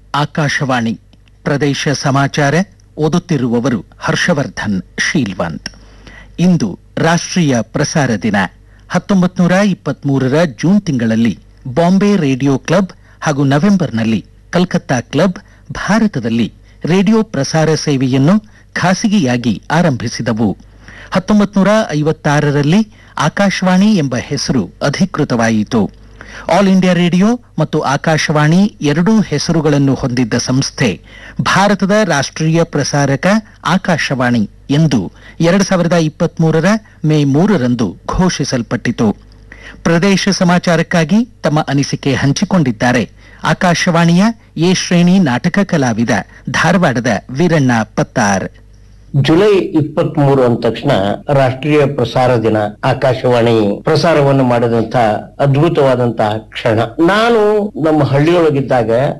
ಆಕಾಶವಾಣಿ ಪ್ರದೇಶ ಸಮಾಚಾರ ಓದುತ್ತಿರುವವರು ಹರ್ಷವರ್ಧನ್ ಶೀಲ್ವಂತ್ ಇಂದು ರಾಷ್ಟ್ರೀಯ ಪ್ರಸಾರ ದಿನ ಹತ್ತೊಂಬತ್ತು ನೂರ ಇಪ್ಪತ್ಮೂರರ ಜೂನ್ ತಿಂಗಳಲ್ಲಿ ಬಾಂಬೆ ರೇಡಿಯೋ ಕ್ಲಬ್ ಹಾಗೂ ನವೆಂಬರ್ನಲ್ಲಿ ಕಲ್ಕತ್ತಾ ಕ್ಲಬ್ ಭಾರತದಲ್ಲಿ ರೇಡಿಯೋ ಪ್ರಸಾರ ಸೇವೆಯನ್ನು ಖಾಸಗಿಯಾಗಿ ಆರಂಭಿಸಿದವು ಹತ್ತೊಂಬತ್ತು ನೂರ ಐವತ್ತಾರರಲ್ಲಿ ಆಕಾಶವಾಣಿ ಎಂಬ ಹೆಸರು ಅಧಿಕೃತವಾಯಿತು ಆಲ್ ಇಂಡಿಯಾ ರೇಡಿಯೋ ಮತ್ತು ಆಕಾಶವಾಣಿ ಎರಡೂ ಹೆಸರುಗಳನ್ನು ಹೊಂದಿದ್ದ ಸಂಸ್ಥೆ ಭಾರತದ ರಾಷ್ಟ್ರೀಯ ಪ್ರಸಾರಕ ಆಕಾಶವಾಣಿ ಎಂದು ಎರಡು ಸಾವಿರದ ಇಪ್ಪತ್ಮೂರರ ಮೇ ಮೂರರಂದು ಘೋಷಿಸಲ್ಪಟ್ಟಿತು ಪ್ರದೇಶ ಸಮಾಚಾರಕ್ಕಾಗಿ ತಮ್ಮ ಅನಿಸಿಕೆ ಹಂಚಿಕೊಂಡಿದ್ದಾರೆ ಆಕಾಶವಾಣಿಯ ಎ ಶ್ರೇಣಿ ನಾಟಕ ಕಲಾವಿದ ಧಾರವಾಡದ ವೀರಣ್ಣ ಪತ್ತಾರ್ ಜುಲೈ ಇಪ್ಪತ್ತ್ ಮೂರು ಅಂದ ತಕ್ಷಣ ರಾಷ್ಟ್ರೀಯ ಪ್ರಸಾರ ದಿನ ಆಕಾಶವಾಣಿ ಪ್ರಸಾರವನ್ನು ಮಾಡಿದಂತ ಅದ್ಭುತವಾದಂತಹ ಕ್ಷಣ ನಾನು ನಮ್ಮ ಹಳ್ಳಿಯೊಳಗಿದ್ದಾಗ